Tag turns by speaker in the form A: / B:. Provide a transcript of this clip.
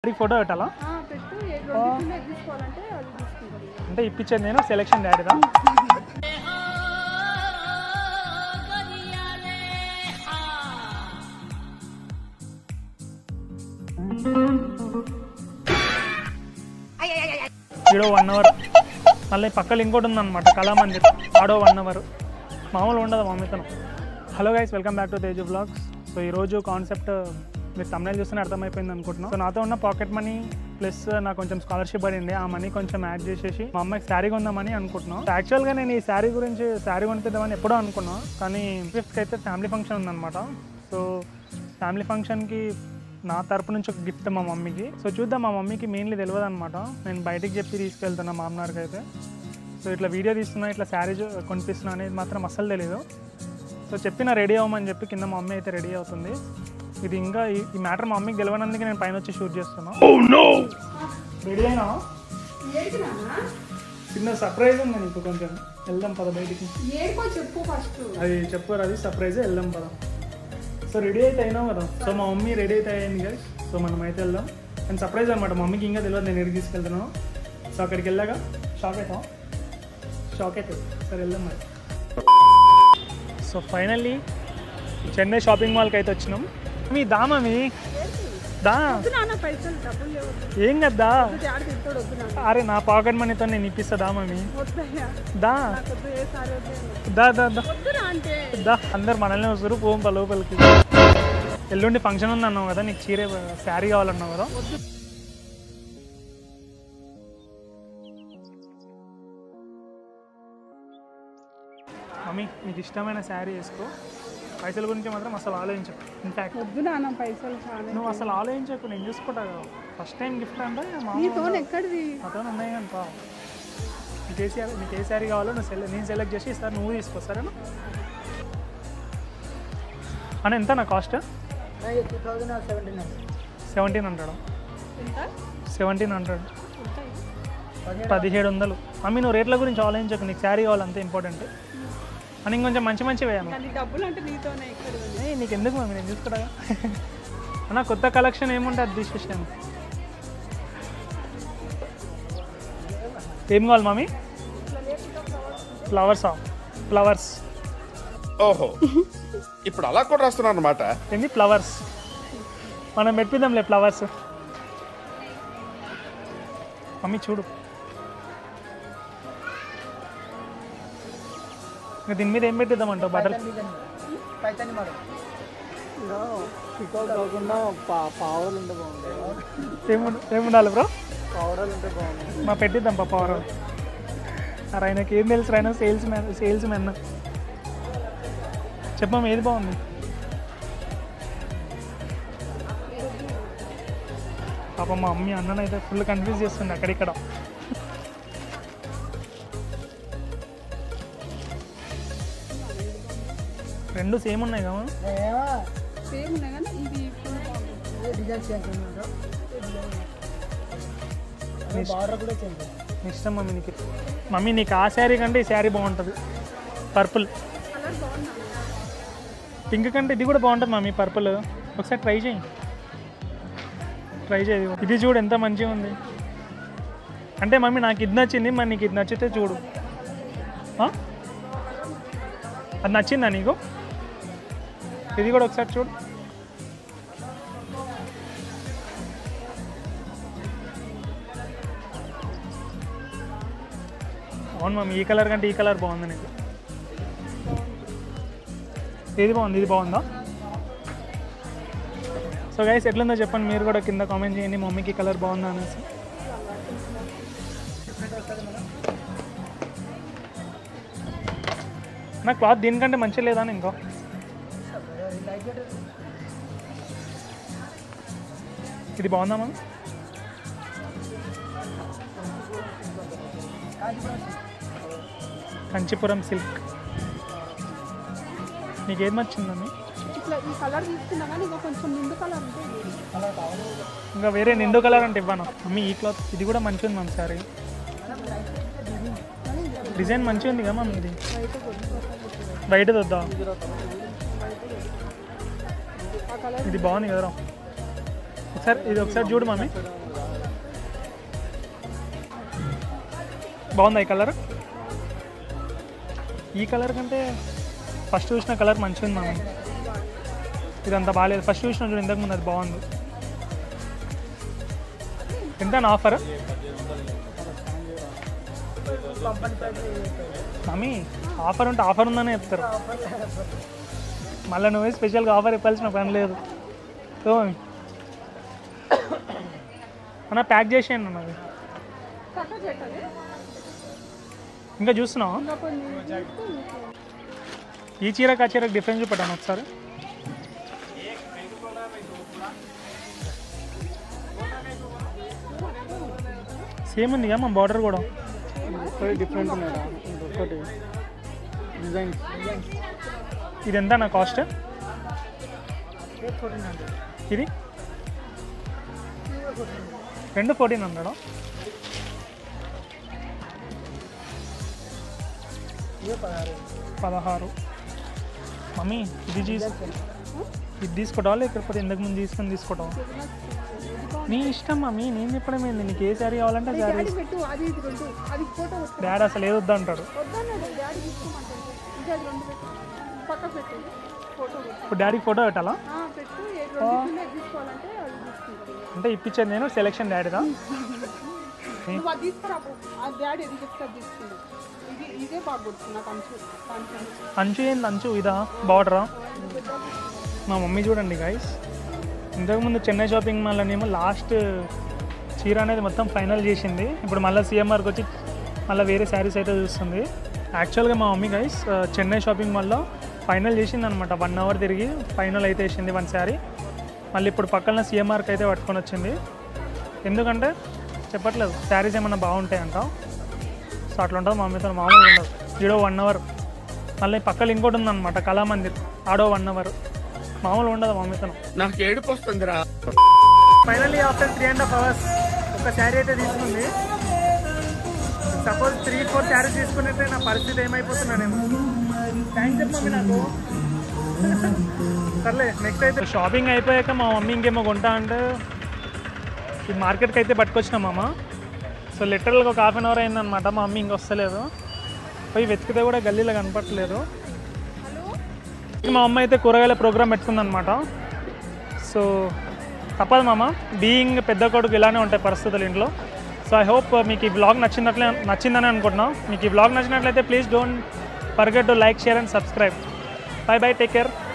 A: Daddy photo పెట్టాలా
B: ఆ, పెట్టు ఏ రెండింటిలో ఏది తీసుకోవాలంటే అది తీసుకుంటాను
A: అంటే ఇప్పించేది నేను సెలెక్షన్ డాడీదా ఈడో వన్ అవర్ మళ్ళీ పక్కన ఇంకోటి ఉందన్నమాట కళామందిర్ ఆడో వన్ అవర్ మామూలు ఉండదు మమ్మీతనం hello guys welcome back to Teju blogs so ఈరోజు కాన్సెప్ట్ మీరు తమిళ చూస్తేనే అర్థమైపోయింది అనుకుంటున్నాను సో నాతో ఉన్న పాకెట్ మనీ ప్లస్ నాకు కొంచెం స్కాలర్షిప్ పడింది ఆ మనీ కొంచెం యాడ్ చేసేసి మా అమ్మాయికి శారీ కొందామని అనుకుంటున్నాను యాక్చువల్గా నేను ఈ శారీ గురించి శారీ కొనిపిద్దామని ఎప్పుడో అనుకున్నా కానీ ఫిఫ్త్కి అయితే ఫ్యామిలీ ఫంక్షన్ ఉందన్నమాట సో ఫ్యామిలీ ఫంక్షన్కి నా తరపు నుంచి ఒక గిఫ్ట్ మా మమ్మీకి సో చూద్దాం మా మమ్మీకి మెయిన్లీ తెలియదు అనమాట నేను బయటికి చెప్పి తీసుకెళ్తున్నా మా అమ్మగారికి అయితే సో ఇట్లా వీడియో తీస్తున్నా ఇట్లా శారీ కొనిపిస్తున్నా అనేది మాత్రం అస్సలు తెలియదు సో చెప్పిన రెడీ అవ్వమని చెప్పి కింద మా మమ్మీ అయితే రెడీ అవుతుంది ఇది ఇంకా ఈ- ఈ మ్యాటర్ మా మమ్మీకి తెలియనందుకే నేను పైన వచ్చి షూట్ చేస్తున్నా రెడీ అయినా
B: ఏడికినా
A: చిన్న సర్ప్రైజ్ ఉంది నీకు కొంచెం వెళ్దాం పద బయటికి
B: ఏడుకో చెప్పు ఫస్ట్
A: అది చెప్పారు అది సర్ప్రైజ్ వెళ్దాం పద సో రెడీ అయితే అయినావు కదా సో మా మమ్మీ రెడీ అయితే అయింది కదా సో మనం అయితే వెళ్దాం అండ్ సర్ప్రైజ్ అనమాట మమ్మీకి ఇంకా తెలియదు నేను ఎడికి తీసుకెళ్తున్నాను సో అక్కడికి వెళ్ళాక షాక్ అవుతాం షాక్ అవుతుంది సరే వెళ్దాం మరి సో ఫైనల్లీ చెన్నై షాపింగ్ మాల్కి అయితే వచ్చినాం మీ దా మమ్మీ దా
B: వద్దు నాన్న పైసలు డబ్బులు లేవు
A: ఏం కదా
B: డాడీ తింటాడు వద్దు నాన్న
A: అరే నా పాకెట్ మనీతో నేను ఇప్పిస్తా దా మమ్మీ
B: వద్దయ్యా
A: దా
B: నాకు వద్దు ఏ సారి వద్దు
A: దా దా దా
B: వద్దురా అంటే
A: దా అందరు మనల్ని వస్తారు పోం పా లోపలికి ఎల్లుండి ఫంక్షన్ ఉంది అన్నావు కదా నీకు చీర శారీ కావాలన్నావు కదా మమ్మీ నీకు ఇష్టమైన శారీ వేసుకో పైసల గురించి మాత్రం అసలు ఆలోచించకు ఇన్ఫాక్ట్
B: వద్దు నాన్న పైసలు చాలా
A: నువ్వు అసలు ఆలోచించకు నేను చూసుకుంటా కదా ఫస్ట్ టైం గిఫ్ట్ అంటే మా
B: నీతో ఎక్కడిది
A: నాతో ఉన్నాయి కానీ రా నీకు ఏ శారీ నీకు ఏ శారీ కావాలో నువ్వు సెలెక్ట్ నేను సెలెక్ట్ చేసి ఇస్తాను నువ్వు తీసుకో సరేనా అని ఎంత నా కాస్ట్ సెవెంటీన్ హండ్రెడ్
B: ఎంత
A: సెవెంటీన్ హండ్రెడ్
B: ఎంత
A: పదిహేడు వందలు మమ్మీ నువ్వు రేట్ల గురించి ఆలోచించకు నీకు శారీ కావాలి అంతే ఇంపార్టెంట్ అని ఇంకొంచెం మంచి మంచి వేయాను
B: కానీ డబ్బులు అంటే నీతోనే ఎక్కడ
A: ఏ నీకు ఎందుకు మమ్మీ నేను చూసుకురా అన్న కొత్త కలెక్షన్ ఏముంటే అది తీసేసాను ఏం కావాలి మమ్మీ ఫ్లవర్సా ఫ్లవర్స్
C: ఓహో ఇప్పుడు అలా కూడా రాస్తున్నాను అనమాట
A: ఏంది ఫ్లవర్స్ మనం పెట్టిద్దాంలే ఫ్లవర్స్ మమ్మీ చూడు ఇంకా దీని మీద ఏం పెట్టిద్దామంటావు బటర్ ఏముండ ఏముండాలి బ్రో మా పెట్టిద్దాం పాప పవర్ అరే ఆయనకి ఏం తెలుసు ఆయన సేల్స్ మ్యాన్ సేల్స్ మ్యాన్ చెప్పమ్మ ఏది బాగుంది పాప మా అమ్మి అన్నను అయితే ఫుల్ కన్ఫ్యూజ్ చేస్తుంది అక్కడిక్కడ రెండు సేమ్ ఉన్నాయి కదా
B: సేమ్ ఉన్నాయి కానీ ఇది full బాగుంది.
A: నీ ఇష్టం మమ్మీ నీకు మమ్మీ నీకు ఆ శారీ కంటే ఈ శారీ బాగుంటుంది పర్పుల్
B: కలర్ బాగుంది
A: పింక్ కంటే ఇది కూడా బాగుంటుంది మమ్మీ పర్పుల్ ఒకసారి ట్రై చేయి ట్రై చేయి ఇది చూడు ఎంత మంచిగా ఉంది అంటే మమ్మీ నాకు ఇది నచ్చింది మరి నీకు ఇది నచ్చితే చూడు ఆ? అది నచ్చిందా నీకు ఇది కూడా ఒకసారి చూడు అవును మమ్మీ ఈ కలర్ కంటే ఈ కలర్ బాగుంది నీకు ఏది బాగుంది ఇది బాగుందా సో గైస్ ఎట్లుందో చెప్పండి మీరు కూడా కింద కామెంట్ చేయండి మా మమ్మీకి కలర్ బాగుందా అనేసి నా క్లాత్ దీనికంటే మంచిగా లేదా అని ఇంకో ఇది బాగుందా మనం కంచిపురం సిల్క్ నీకు ఏది నచ్చిందని
B: ఇట్లా ఈ కలర్ తీసుకున్నా కానీ ఇంకా కొంచెం నిండు కలర్ ఉంటుంది
A: ఇంకా వేరే నిండు కలర్ అంటే ఇవ్వను మమ్మీ ఈ క్లాత్ ఇది కూడా మంచిగా ఉంది మమ్మీ సారీ డిజైన్ మంచిగా ఉంది కదా మమ్మీ ఇది బయట వద్దా
B: ఆ కలర్
A: ఇది బాగుంది కదరా ఒకసారి ఇది ఒకసారి చూడు మమ్మీ బాగుందా ఈ కలర్ ఈ కలర్ కంటే ఫస్ట్ చూసిన కలర్ మంచిగా ఉంది మమ్మీ ఇదంతా బాగాలేదు ఫస్ట్ చూసిన చూడు ఇంతకు ముందు అది బాగుంది ఎంత ఆఫర్ మమ్మీ ఆఫర్ ఉంటే ఆఫర్ ఉందనే చెప్తారు మళ్ళీ నువ్వే స్పెషల్గా ఆఫర్ ఇవ్వాల్సిన పని లేదు సో అన్న ప్యాక్ చేసేయండి అన్నది
B: కట్ట చెట్టది
A: ఇంకా చూస్తున్నావా
B: ఇంకా కొన్ని చూస్తే మీకు
A: ఈ చీరకు ఆ చీరకు డిఫరెన్స్ చూపెట్టాను ఒకసారి సేమ్ ఉంది మా బార్డర్ కూడా
D: డిఫరెంట్ ఉన్నాడా ఇంకొకటి డిజైన్
A: ఇది ఎంత నా కాస్ట్ ఇది రెండు ఫోర్టీన్ హండ్రెడ్ పదహారు మమ్మీ ఇది తీసు ఇది తీసుకోవటా లేకపోతే ఇంతకు ముందు తీసుకొని తీసుకోవటం నీ ఇష్టం మమ్మీ నేను చెప్పడం ఏంది నీకు ఏ శారీ కావాలంటే శారీ
B: డాడీ పెట్టు అది ఇది రెండు అది ఫోటో పెట్టు
A: డాడీ అసలు ఏది వద్దంటాడు
B: వద్దన్నాడు డాడీ తీసుకోమంటాడు ఇంకా అది రెండు పెట్టు పక్క పెట్టు ఫోటో పెట్టు
A: ఇప్పుడు డాడీకి ఫోటో పెట్టాలా
B: ఆ, పెట్టు ఏ రెండింటిలో ఏది తీసుకోవాలంటే అది తీసుకుంటాను
A: అంటే ఇప్పించేది నేను సెలెక్షన్ డాడీదా
B: నువ్వు అది తీసుకురా పో. ఆ డాడీ ఎది చెప్తే అది తీసుకుంది ఇది ఇదే బాగా గుర్తు నాకు అంచు అంచు
A: అంచు ఏంది అంచు ఇదా బార్డరా మా మమ్మీ చూడండి గైస్ ఇంతకుముందు చెన్నై షాపింగ్ మాల్లోనేమో లాస్ట్ చీర అనేది మొత్తం ఫైనల్ చేసింది ఇప్పుడు మళ్ళీ సిఎంఆర్కి వచ్చి మళ్ళీ వేరే శారీస్ అయితే చూస్తుంది యాక్చువల్గా మా మమ్మీ గైస్ చెన్నై షాపింగ్ మాల్లో ఫైనల్ చేసింది అనమాట వన్ అవర్ తిరిగి ఫైనల్ అయితే వేసింది వన్ శారీ మళ్ళీ ఇప్పుడు పక్కన సిఎంఆర్కి అయితే పట్టుకొని వచ్చింది ఎందుకంటే చెప్పట్లేదు శారీస్ ఏమన్నా బాగుంటాయంట సో అట్లా ఉంటుంది మా మమ్మీతో మామూలుగా ఉండదు ఈడో వన్ అవర్ మళ్ళీ పక్కన ఇంకోటి ఉందన్నమాట కళామందిర్ ఆడో వన్ అవర్ మామూలుగా ఉండదు మా మమ్మీతో
C: నాకు ఏడుపు వస్తుందిరా
A: finally after three and half hours ఒక శారీ అయితే తీసుకుంది సపోజ్ త్రీ ఫోర్ శారీస్ తీసుకున్నట్టే నా పరిస్థితి ఏమైపోతున్నానేమో థ్యాంక్స్ చెప్పు మమ్మీ నాకు సర్లే నెక్స్ట్ అయితే షాపింగ్ అయిపోయాక మా మమ్మీ ఇంకేమో కొంటా అంటే ఈ మార్కెట్కి అయితే పట్టుకొచ్చినాం మామ సో లిటరల్గా ఒక హాఫ్ అన్ అవర్ అయిందనమాట మా మమ్మీ ఇంక వస్తలేదు పోయి వెతికితే కూడా గల్లీలో కనపట్లేదు మా అమ్మ అయితే కూరగాయల ప్రోగ్రామ్ పెట్టుకుందనమాట సో తప్పదు మామ బీయింగ్ పెద్ద కొడుకు ఇలానే ఉంటాయి పరిస్థితులు ఇంట్లో సో ఐ హోప్ మీకు ఈ బ్లాగ్ నచ్చినట్లే నచ్చిందని అనుకుంటున్నాం మీకు ఈ బ్లాగ్ నచ్చినట్లయితే please don't forget to like share and subscribe bye bye take care